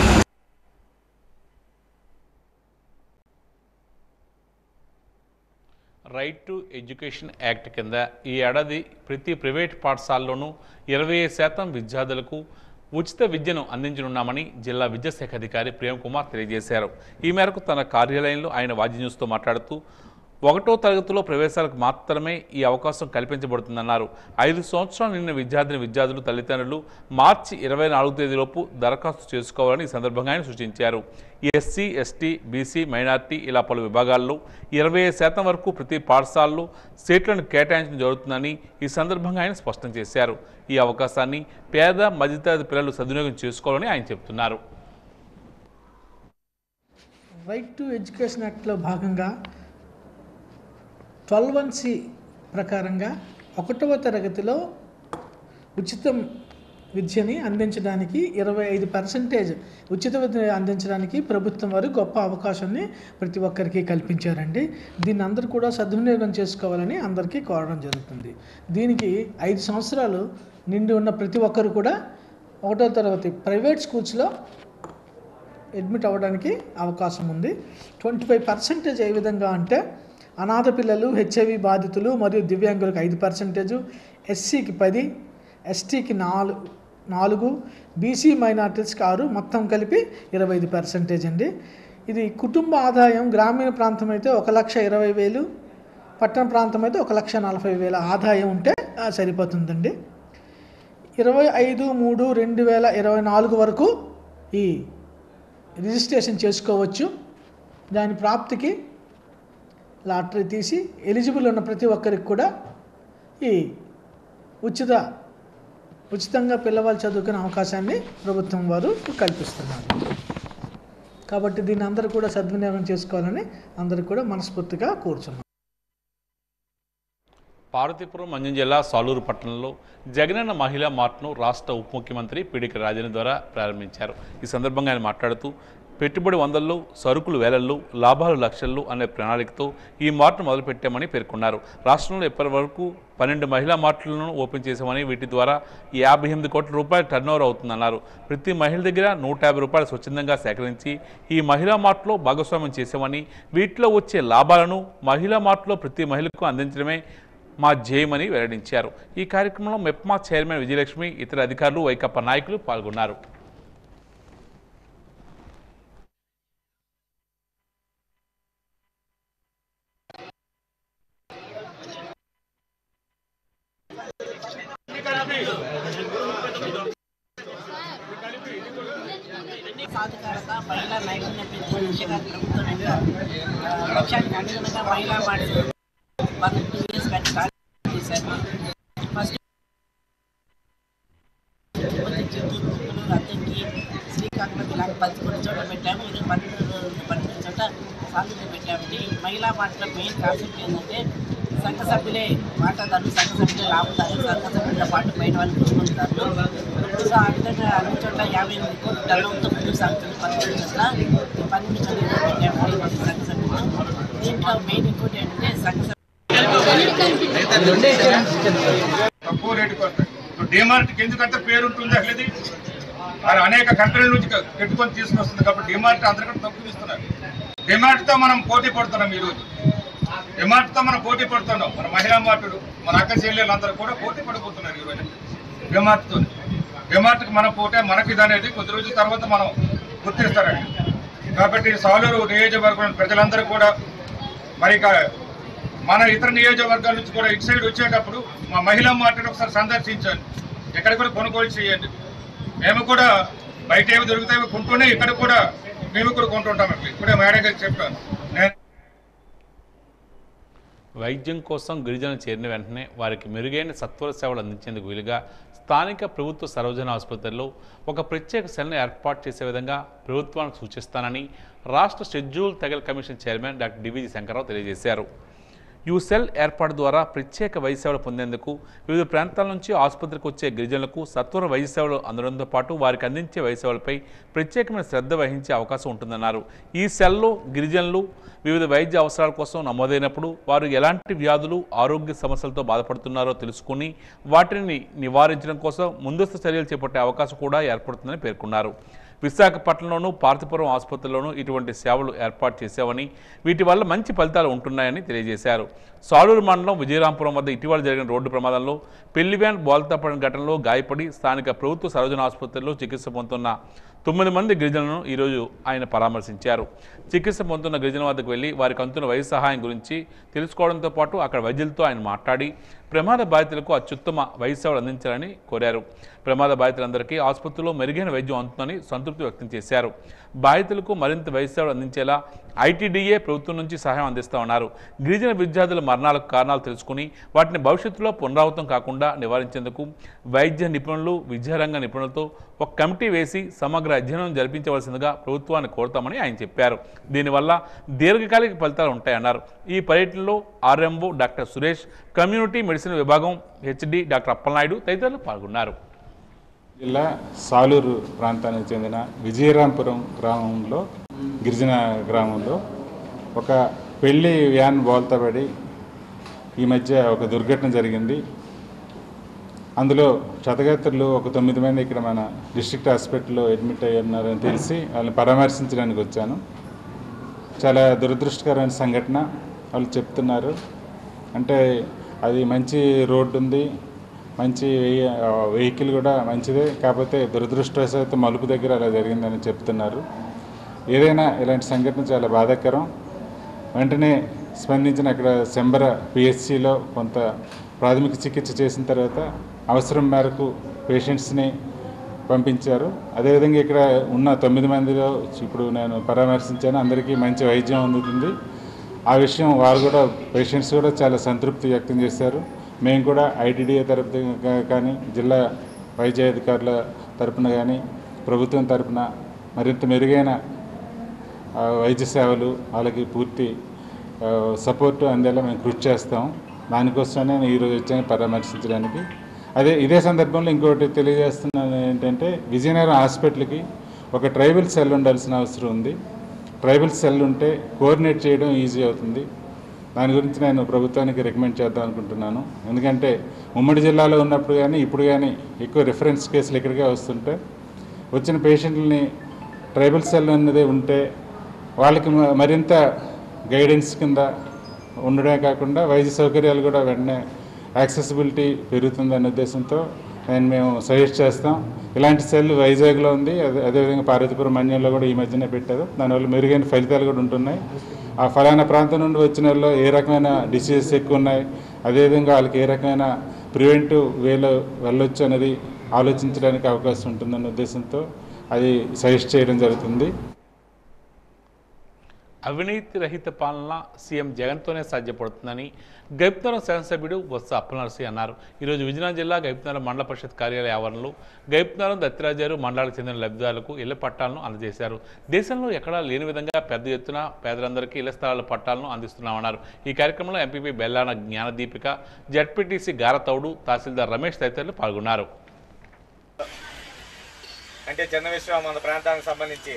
రైట్ టు ఎడ్యుకేషన్ యాక్ట్ కింద ఈ ఏడాది ప్రతి ప్రైవేట్ పాఠశాలలోనూ ఇరవై శాతం విద్యార్థులకు ఉచిత విద్యను అందించనున్నామని జిల్లా విద్యాశాఖ అధికారి ప్రేమ్ కుమార్ తెలియజేశారు ఈ మేరకు తన కార్యాలయంలో ఆయన వాజీ న్యూస్తో మాట్లాడుతూ ఒకటో తరగతిలో ప్రవేశాలకు మాత్రమే ఈ అవకాశం కల్పించబడుతుందన్నారు ఐదు సంవత్సరాలు నిన్న విద్యార్థిని విద్యార్థులు తల్లిదండ్రులు మార్చి ఇరవై నాలుగు తేదీలోపు దరఖాస్తు చేసుకోవాలని ఈ సందర్భంగా ఆయన సూచించారు ఎస్సీ ఎస్టీ బీసీ మైనార్టీ ఇలా పలు విభాగాల్లో ఇరవై శాతం వరకు ప్రతి పాఠశాలలో సీట్లను కేటాయించడం జరుగుతుందని ఈ సందర్భంగా ఆయన స్పష్టం చేశారు ఈ అవకాశాన్ని పేద మధ్యతరగతి పిల్లలు సద్వినియోగం చేసుకోవాలని ఆయన చెబుతున్నారు రైట్ టు ఎడ్యుకేషన్ యాక్ట్లో భాగంగా ట్వెల్వ్ వన్ సి ప్రకారంగా ఒకటవ తరగతిలో ఉచితం విద్యని అందించడానికి ఇరవై ఐదు పర్సెంటేజ్ ఉచిత విద్య అందించడానికి ప్రభుత్వం వారు గొప్ప అవకాశాన్ని ప్రతి ఒక్కరికి కల్పించారండి దీన్ని అందరూ కూడా సద్వినియోగం చేసుకోవాలని అందరికీ కోరడం జరుగుతుంది దీనికి ఐదు సంవత్సరాలు నిండి ఉన్న ప్రతి ఒక్కరు కూడా ఒకటో తరగతి ప్రైవేట్ స్కూల్స్లో అడ్మిట్ అవ్వడానికి అవకాశం ఉంది ట్వంటీ ఫైవ్ పర్సెంటేజ్ ఏ విధంగా అంటే అనాథ పిల్లలు హెచ్ఐవి బాధితులు మరియు దివ్యాంగులకు ఐదు పర్సెంటేజు ఎస్సీకి పది ఎస్టీకి నాలుగు నాలుగు బీసీ మైనార్టీస్కి ఆరు మొత్తం కలిపి ఇరవై ఐదు పర్సెంటేజ్ అండి ఇది కుటుంబ ఆదాయం గ్రామీణ ప్రాంతం అయితే ఒక లక్ష ఇరవై వేలు పట్టణ ప్రాంతం అయితే ఒక లక్ష నలభై వేల ఆదాయం ఉంటే ఆ, సరిపోతుందండి ఇరవై ఐదు మూడు రెండు వేల ఇరవై నాలుగు వరకు ఈ రిజిస్ట్రేషన్ చేసుకోవచ్చు దాని ప్రాప్తికి లాటరీ తీసి ఎలిజిబుల్ ఉన్న ప్రతి ఒక్కరికి కూడా ఈ ఉచిత ఉచితంగా పిల్లవాళ్ళు చదువుకునే అవకాశాన్ని ప్రభుత్వం వారు కల్పిస్తున్నారు కాబట్టి దీన్ని అందరూ కూడా సద్వినియోగం చేసుకోవాలని అందరూ కూడా మనస్ఫూర్తిగా కోరుచున్నాం పార్వతీపురం మంజం జిల్లా సాలూరు పట్టణంలో జగనన్న మహిళా మార్ట్ను రాష్ట్ర ఉప ముఖ్యమంత్రి పిడికి రాజన్ ద్వారా ప్రారంభించారు ఈ సందర్భంగా ఆయన మాట్లాడుతూ పెట్టుబడి వందల్లో సరుకులు వేలల్లో లాభాలు లక్షల్లో అనే ప్రణాళికతో ఈ మార్ట్ను మొదలుపెట్టామని పేర్కొన్నారు రాష్ట్రంలో ఇప్పటి వరకు పన్నెండు మహిళా మార్ట్లను ఓపెన్ చేశామని వీటి ద్వారా యాభై ఎనిమిది కోట్ల రూపాయలు టర్నోవర్ అవుతుందన్నారు ప్రతి మహిళ దగ్గర నూట యాభై రూపాయలు స్వచ్ఛందంగా సేకరించి ఈ మహిళా మార్ట్లో భాగస్వామ్యం చేశామని వీటిలో వచ్చే లాభాలను మహిళా మార్ట్లో ప్రతి మహిళకు అందించడమే మా ధ్యేయమని వెల్లడించారు ఈ కార్యక్రమంలో మెప్మా చైర్మన్ విజయలక్ష్మి ఇతర అధికారులు వైకప్ప నాయకులు పాల్గొన్నారు సాధికారత మహిళా నైపుణ్యం పెంచే దిశగా ప్రభుత్వం యొక్క ఆ, లక్ష్యానికి అనుగుణంగా మహిళా మాట one two years back start చేశారు ఫస్ట్ చిత్తూరు గుంటూరు అద్దంకి శ్రీకాకుళం ఇలాంటి పదకొండు చోట్ల పెట్టాము ఇది పన్నెండు పన్నెండు చోట్ల సాధన పెట్టామండి మహిళా మాటల మెయిన్ కాన్సెప్ట్ ఏంటంటే సంఘ సభ్యులే వాటాదారులు సంఘ సభ్యులే లాభదారులు సంఘ సభ్యులతో పాటు బయట వాళ్ళు కొనుగోలుదారులు ఇప్పుడు ఆ విధంగా అన్ని చోట్ల యాభై ఎనిమిది కోట్ల టర్నోవర్తో ముందుకు సాగుతుంది పన్నెండు చోట్ల ఈ పన్నెండు చోట్ల పెట్టాము ఈ సంఘ సభ్యులు దీంట్లో మెయిన్ ఇంకోటి ఏంటంటే సంఘ తక్కువ రేటు డిమార్ట్కి ఎందుకంటే పేరు ఉంటుంది అసలు ఇది అది అనేక కంపెనీల నుంచి పెట్టుకొని తీసుకొస్తుంది కాబట్టి డిమార్ట్ అందరికంటే తక్కువ ఇస్తున్నారు డిమార్ట్తో మనం పోటీ పడుతున్నాం ఈరోజు డిమార్ట్తో మనం పోటీ పడుతున్నాం మన మహిళా మార్టుడు మన అక్క చెల్లెలు అందరూ కూడా పోటీ పడిపోతున్నారు ఈరోజు డిమార్ట్తో డిమార్ట్కి మన పోతే మనకి ఇది అనేది కొద్ది రోజుల తర్వాత మనం గుర్తిస్తారండి కాబట్టి సాలూరు నియోజకవర్గం ప్రజలందరూ కూడా మరి ఇక మన ఇతర నియోజకవర్గాల నుంచి కూడా ఇటు సైడ్ వచ్చేటప్పుడు మా మహిళా మార్కెట్ ఒకసారి సందర్శించండి ఎక్కడ కూడా కొనుగోలు చేయండి మేము కూడా బయట ఏమి దొరుకుతాయో కొంటూనే ఇక్కడ కూడా మేము కూడా కొంటుంటాం ఇప్పుడే మేడం గారు చెప్పాను నేను వైద్యం కోసం గిరిజనులు చేరిన వెంటనే వారికి మెరుగైన సత్వర సేవలు అందించేందుకు వీలుగా స్థానిక ప్రభుత్వ సర్వజన ఆసుపత్రిలో ఒక ప్రత్యేక సెల్ను ఏర్పాటు చేసే విధంగా ప్రభుత్వానికి సూచిస్తానని రాష్ట్ర షెడ్యూల్ తెగల commission chairman doctor DVG Shankar Rao తెలియజేశారు యూ సెల్ ఏర్పాటు ద్వారా ప్రత్యేక వైద్య సేవలు పొందేందుకు వివిధ ప్రాంతాల నుంచి ఆసుపత్రికి వచ్చే గిరిజనులకు సత్వర వైద్య సేవలు అందడంతో పాటు వారికి అందించే వైద్య సేవలపై ప్రత్యేకమైన శ్రద్ధ వహించే అవకాశం ఉంటుందన్నారు ఈ సెల్లో గిరిజనులు వివిధ వైద్య అవసరాల కోసం నమోదైనప్పుడు వారు ఎలాంటి వ్యాధులు ఆరోగ్య సమస్యలతో బాధపడుతున్నారో తెలుసుకుని వాటిని నివారించడం కోసం ముందస్తు చర్యలు చేపట్టే అవకాశం కూడా ఏర్పడుతుందని పేర్కొన్నారు విశాఖపట్నంలోనూ పార్థిపురం ఆసుపత్రిలోనూ ఇటువంటి సేవలు ఏర్పాటు చేశామని వీటి వల్ల మంచి ఫలితాలు ఉంటున్నాయని తెలియజేశారు సాలూరు మండలం విజయరాంపురం వద్ద ఇటీవల జరిగిన రోడ్డు ప్రమాదంలో పెళ్లి వ్యాన్ బోల్తా పడిన ఘటనలో గాయపడి స్థానిక ప్రభుత్వ సర్వజన ఆసుపత్రిలో చికిత్స పొందుతున్న తొమ్మిది మంది గిరిజనులను ఈరోజు ఆయన పరామర్శించారు చికిత్స పొందుతున్న గిరిజన వద్దకు వెళ్లి వారికి అందుతున్న వైద్య సహాయం గురించి తెలుసుకోవడంతో పాటు అక్కడ వైద్యులతో ఆయన మాట్లాడి ప్రమాద బాధితులకు అత్యుత్తమ వైద్య సేవలు అందించాలని కోరారు ప్రమాద బాధితులందరికీ ఆసుపత్రిలో మెరుగైన వైద్యం అందుతుందని సంతృప్తి వ్యక్తం చేశారు బాధితులకు మరింత వైద్య సేవలు అందించేలా ఐటీడీఏ ప్రభుత్వం నుంచి సహాయం అందిస్తామన్నారు గిరిజన విద్యార్థుల మరణాలకు కారణాలు తెలుసుకుని వాటిని భవిష్యత్తులో పునరావృతం కాకుండా నివారించేందుకు వైద్య నిపుణులు విద్యారంగ నిపుణులతో ఒక కమిటీ వేసి సమగ్ర అధ్యయనం జరిపించవలసిందిగా ప్రభుత్వాన్ని కోరుతామని ఆయన చెప్పారు దీనివల్ల దీర్ఘకాలిక ఫలితాలు ఉంటాయన్నారు ఈ పర్యటనలో RMO doctor Suresh community medicine విభాగం హెచ్డి డాక్టర్ అప్పలనాయుడు తదితరులు పాల్గొన్నారు జిల్లా సాలూరు ప్రాంతానికి చెందిన విజయరాంపురం గ్రామంలో గిరిజన గ్రామంలో ఒక పెళ్లి వ్యాన్ బోల్తబడి ఈ మధ్య ఒక దుర్ఘటన జరిగింది అందులో క్షతగాత్రులు ఒక తొమ్మిది మంది ఇక్కడ మన డిస్ట్రిక్ట్ హాస్పిటల్లో అడ్మిట్ అయ్యి ఉన్నారని తెలిసి వాళ్ళని పరామర్శించడానికి వచ్చాను చాలా దురదృష్టకరమైన సంఘటన వాళ్ళు చెప్తున్నారు అంటే అది మంచి రోడ్డు ఉంది మంచి వెహి- ఆ, వెహికల్ కూడా మంచిదే కాకపోతే దురదృష్టవశాత్తు మలుపు దగ్గర అలా జరిగిందని చెప్తున్నారు ఏదైనా ఇలాంటి సంఘటన చాలా బాధాకరం వెంటనే స్పందించిన అక్కడ శంబర పిహెచ్సిలో కొంత ప్రాథమిక చికిత్స చేసిన తర్వాత అవసరం మేరకు పేషెంట్స్ని పంపించారు అదేవిధంగా ఇక్కడ ఉన్న తొమ్మిది మందిలో ఇప్పుడు నేను పరామర్శించాను అందరికీ మంచి వైద్యం అందుతుంది ఆ విషయం వారు కూడా పేషెంట్స్ కూడా చాలా సంతృప్తి వ్యక్తం చేశారు మేము కూడా ఐటీడీఏ తరపున కానీ జిల్లా వైద్య అధికారుల తరపున కానీ ప్రభుత్వం తరపున మరింత మెరుగైన ఆ, వైద్య సేవలు వాళ్ళకి పూర్తి ఆ, సపోర్టు అందేలా మేము కృషి చేస్తాం దానికోసమే నేను ఈరోజు వచ్చాను పరామర్శించడానికి అదే ఇదే సందర్భంలో ఇంకోటి తెలియజేస్తున్నాను ఏంటంటే విజయనగరం హాస్పిటల్కి ఒక ట్రైబల్ సెల్ ఉండాల్సిన అవసరం ఉంది ట్రైబల్ సెల్ ఉంటే కోఆర్డినేట్ చేయడం ఈజీ అవుతుంది దాని గురించి నేను ప్రభుత్వానికి రికమెండ్ చేద్దాం అనుకుంటున్నాను ఎందుకంటే ఉమ్మడి జిల్లాలో ఉన్నప్పుడు కానీ ఇప్పుడు కానీ ఎక్కువ రిఫరెన్స్ కేసులు ఇక్కడికే వస్తుంటే వచ్చిన పేషెంట్లని ట్రైబల్ సెల్ అన్నది ఉంటే వాళ్ళకి మ- మరింత గైడెన్స్ కింద ఉండడమే కాకుండా వైద్య సౌకర్యాలు కూడా వెంటనే యాక్సెసిబిలిటీ పెరుగుతుందనే ఉద్దేశంతో నేను మేము సజెస్ట్ చేస్తాం ఇలాంటి సెల్ వైజాగ్లో ఉంది అదే అదేవిధంగా పార్వతీపురం మన్యంలో కూడా ఈ మధ్యనే పెట్టారు దానివల్ల మెరుగైన ఫలితాలు కూడా ఉంటున్నాయి ఆ ఫలానా ప్రాంతం నుండి వచ్చిన వాళ్ళు ఏ రకమైన డిసీజెస్ ఎక్కువ ఉన్నాయి అదేవిధంగా వాళ్ళకి ఏ రకమైన ప్రివెంటివ్ వేలో వెళ్ళొచ్చు అనేది ఆలోచించడానికి అవకాశం ఉంటుందన్న ఉద్దేశంతో అది సజెస్ట్ చేయడం జరుగుతుంది అవినీతి రహిత పాలన సీఎం జగన్తోనే సాధ్యపడుతుందని గైప్తరం శాసనసభ్యుడు బొత్స అప్పలనరసి అన్నారు ఈరోజు విజయనగరం జిల్లా గైప్తరం మండల పరిషత్ కార్యాలయ ఆవరణలో గైప్తరం దత్తిరాజారు మండలాలకు చెందిన లబ్ధిదారులకు ఇళ్ల పట్టాలను అందజేశారు దేశంలో ఎక్కడా లేని విధంగా పెద్ద ఎత్తున పేదలందరికీ ఇళ్ల స్థలాల పట్టాలను అందిస్తున్నామన్నారు ఈ కార్యక్రమంలో ఎంపీపీ బెల్లాన జ్ఞానదీపిక జడ్పీటీసీ గారతౌడు తహసీల్దార్ రమేష్ తదితరులు పాల్గొన్నారు అంటే చిన్న విషయం మన ప్రాంతానికి సంబంధించి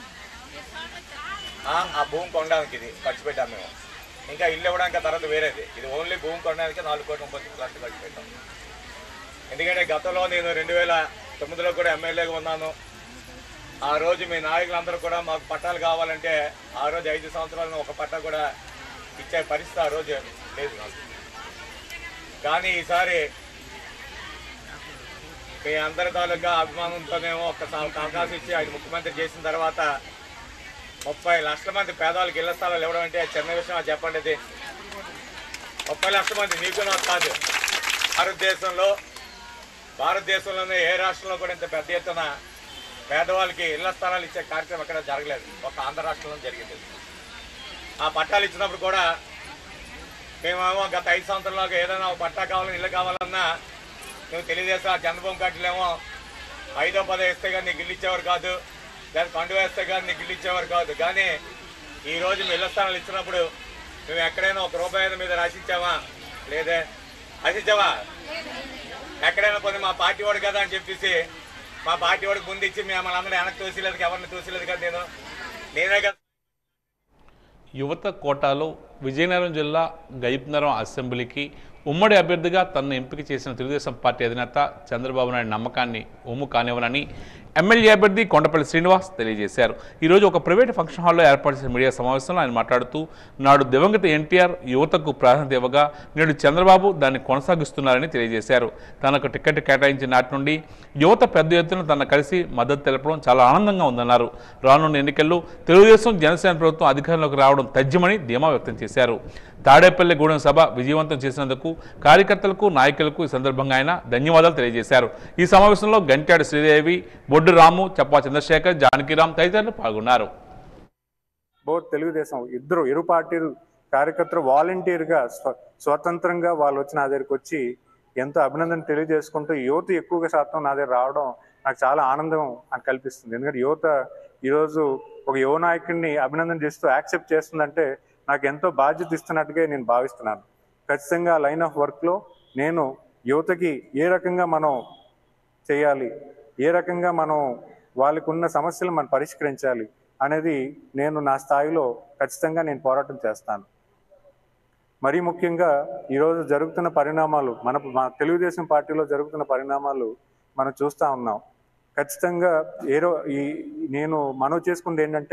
ఆ ఆ భూమి కొనడానికి ఇది ఖర్చు పెట్టాం మేము ఇంకా ఇల్లు ఇవ్వడానికి ఆ తర్వాత వేరేది ఇది ఓన్లీ భూమి కొనడానికి నాలుగు కోట్ల ముప్పై తొమ్మిది లక్షలు ఖర్చు పెట్టాం ఎందుకంటే గతంలో నేను రెండు వేల తొమ్మిదిలో కూడా ఎమ్మెల్యేగా ఉన్నాను ఆ రోజు మీ నాయకులందరూ కూడా మాకు పట్టాలు కావాలంటే ఆ రోజు ఐదు సంవత్సరాలను ఒక పట్టా కూడా ఇచ్చే పరిస్థితి ఆ రోజు లేదు నాకు కానీ ఈసారి మీ అందరి తాలూకా అభిమానంతోనేమో ఒక్కసారి అవకాశం ఇచ్చి ఆయన ముఖ్యమంత్రి చేసిన తర్వాత ముప్పై లక్షల మంది పేదవాళ్ళకి ఇళ్ల స్థలాలు ఇవ్వడం అంటే చిన్న విషయం అది చెప్పండి ఇది ముప్పై లక్షల మంది నీకు నాకు కాదు భారతదేశంలో భారతదేశంలోనే ఏ రాష్ట్రంలో కూడా ఇంత పెద్ద ఎత్తున పేదవాళ్ళకి ఇళ్ల స్థలాలు ఇచ్చే కార్యక్రమం ఎక్కడ జరగలేదు ఒక ఆంధ్ర రాష్ట్రంలో జరిగింది ఆ పట్టాలు ఇచ్చినప్పుడు కూడా మేమేమో గత ఐదు సంవత్సరాలుగా ఏదైనా ఒక పట్టా కావాలని ఇల్లు కావాలన్నా మేము తెలుగుదేశం ఆ చంద్రబాబు కట్టలేమో ఐదో పదో ఇస్తే కానీ నీకు ఇల్లు ఇచ్చేవారు కాదు లేదా కండు వేస్తే కానీ నీకు ఇల్లు ఇచ్చేవారు కాదు కానీ ఈ రోజు మేము ఇళ్ల స్థానాలు ఇచ్చినప్పుడు మేము ఎక్కడైనా ఒక రూపాయి మీద రాసిచ్చామా లేదే రాసిచ్చావా ఎక్కడైనా కొన్ని మా పార్టీ వాడు కదా అని చెప్పేసి మా పార్టీ వాడికి ముందు ఇచ్చి మిమ్మల్ని అందరూ వెనక్కి తోసిలేదు ఎవరిని తోసిలేదు కదా నేను నేనే కదా యువత కోటాలో విజయనగరం జిల్లా గైప్నగరం అసెంబ్లీకి ఉమ్మడి అభ్యర్థిగా తనను ఎంపిక చేసిన తెలుగుదేశం పార్టీ అధినేత చంద్రబాబు నాయుడు నమ్మకాన్ని ఒమ్ము కానివ్వనని ఎమ్మెల్యే అభ్యర్థి కొండపల్లి శ్రీనివాస్ తెలియజేశారు ఈరోజు ఒక ప్రైవేట్ ఫంక్షన్ హాల్లో ఏర్పాటు చేసిన మీడియా సమావేశంలో ఆయన మాట్లాడుతూ నాడు దివంగత ఎన్టీఆర్ యువతకు ప్రాధాన్యత ఇవ్వగా నేడు చంద్రబాబు దాన్ని కొనసాగిస్తున్నారని తెలియజేశారు తనకు టికెట్ కేటాయించిన నాటి నుండి యువత పెద్ద ఎత్తున తన కలిసి మద్దతు తెలపడం చాలా ఆనందంగా ఉందన్నారు రానున్న ఎన్నికల్లో తెలుగుదేశం జనసేన ప్రభుత్వం అధికారంలోకి రావడం తథ్యమని ధీమా వ్యక్తం చేశారు తాడేపల్లి గూడెం సభ విజయవంతం చేసినందుకు కార్యకర్తలకు నాయకులకు ఈ సందర్భంగా ఆయన ధన్యవాదాలు తెలియజేశారు ఈ సమావేశంలో గంట్యాడి శ్రీదేవి బొడ్డు రాము చప్పా చంద్రశేఖర్ జానకిరామ్ తదితరులు పాల్గొన్నారు బోత్ తెలుగుదేశం ఇద్దరు ఇరు పార్టీలు కార్యకర్తలు వాలంటీర్గా స్వ స్వతంత్రంగా వాళ్ళు వచ్చి నా దగ్గరికి వచ్చి ఎంతో అభినందన తెలియజేసుకుంటూ యువత ఎక్కువగా శాతం నా దగ్గర రావడం నాకు చాలా ఆనందం నాకు కల్పిస్తుంది ఎందుకంటే యువత ఈరోజు ఒక యువ నాయకుడిని అభినందన చేస్తూ యాక్సెప్ట్ చేస్తుందంటే నాకు ఎంతో బాధ్యత ఇస్తున్నట్టుగా నేను భావిస్తున్నాను ఖచ్చితంగా లైన్ ఆఫ్ వర్క్లో నేను యువతకి ఏ రకంగా మనం చేయాలి ఏ రకంగా మనం వాళ్ళకు ఉన్న సమస్యలు మనం పరిష్కరించాలి అనేది నేను నా స్థాయిలో ఖచ్చితంగా నేను పోరాటం చేస్తాను మరీ ముఖ్యంగా ఈరోజు జరుగుతున్న పరిణామాలు మన మన తెలుగుదేశం పార్టీలో జరుగుతున్న పరిణామాలు మనం చూస్తూ ఉన్నాం ఖచ్చితంగా ఏరో ఈ నేను మనవి చేసుకుంది ఏంటంటే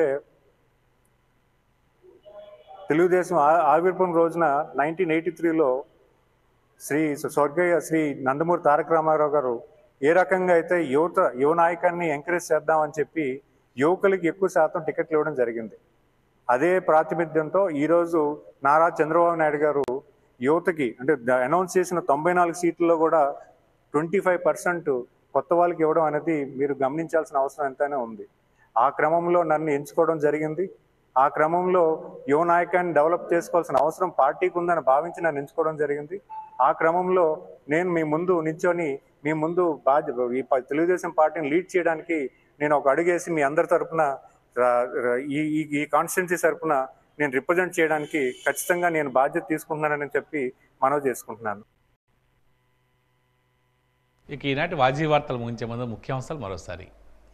తెలుగుదేశం ఆ- ఆవిర్భావం రోజున నైన్టీన్ ఎయిటీ త్రీలో శ్రీ స్వర్గయ్య శ్రీ నందమూరి తారక రామారావు గారు ఏ రకంగా అయితే యువత యువ నాయకాన్ని ఎంకరేజ్ చేద్దామని చెప్పి యువకులకి ఎక్కువ శాతం టికెట్లు ఇవ్వడం జరిగింది అదే ప్రాతినిధ్యంతో ఈరోజు నారా చంద్రబాబు నాయుడు గారు యువతకి అంటే అనౌన్స్ చేసిన తొంభై నాలుగు సీట్లలో కూడా ట్వంటీ ఫైవ్ పర్సెంట్ కొత్త వాళ్ళకి ఇవ్వడం అనేది మీరు గమనించాల్సిన అవసరం ఎంతైనా ఉంది ఆ క్రమంలో నన్ను ఎంచుకోవడం జరిగింది ఆ క్రమంలో యువ నాయకాన్ని డెవలప్ చేసుకోవాల్సిన అవసరం పార్టీకి ఉందని భావించి నన్ను ఎంచుకోవడం జరిగింది ఆ క్రమంలో నేను మీ ముందు నించొని మీ ముందు బాధ్య ఈ ప- తెలుగుదేశం పార్టీని లీడ్ చేయడానికి నేను ఒక అడుగేసి మీ అందరి తరపున రా- రా- ఈ ఈ- ఈ కాన్స్టిట్యున్సీ తరపున నేను రిప్రజెంట్ చేయడానికి ఖచ్చితంగా నేను బాధ్యత తీసుకుంటున్నానని చెప్పి మనవి చేసుకుంటున్నాను ఇక ఈనాటి వాజీ వార్తలు ముగించే ముందు ముఖ్యాంశాలు మరోసారి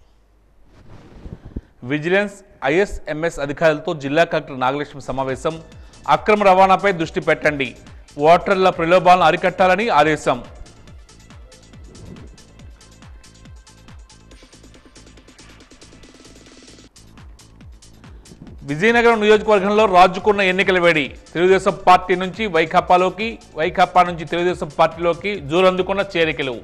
విజిలెన్స్ ఐఎస్ఎంఎస్ అధికారులతో జిల్లా కలెక్టర్ నాగలక్ష్మి సమావేశం అక్రమ రవాణాపై దృష్టి పెట్టండి ఓటర్ల ప్రలోభాలను అరికట్టాలని ఆదేశం విజయనగరం నియోజకవర్గంలో రాజుకున్న ఎన్నికల వేడి తెలుగుదేశం పార్టీ నుంచి వైకాపాలోకి వైకాపా నుంచి తెలుగుదేశం పార్టీలోకి జోరందుకున్న చేరికలు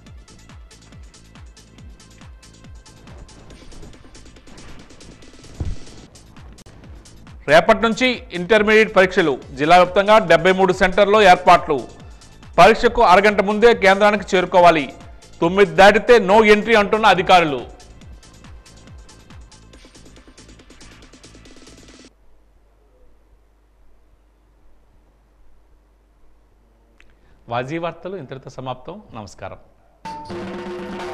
రేపటి నుంచి ఇంటర్మీడియట్ పరీక్షలు జిల్లా వ్యాప్తంగా డెబ్బై మూడు సెంటర్లో ఏర్పాట్లు పరీక్షకు అరగంట ముందే కేంద్రానికి చేరుకోవాలి తొమ్మిది దాటితే నో ఎంట్రీ అంటున్న అధికారులు వాజీ వార్తలు ఇంతటితో సమాప్తం నమస్కారం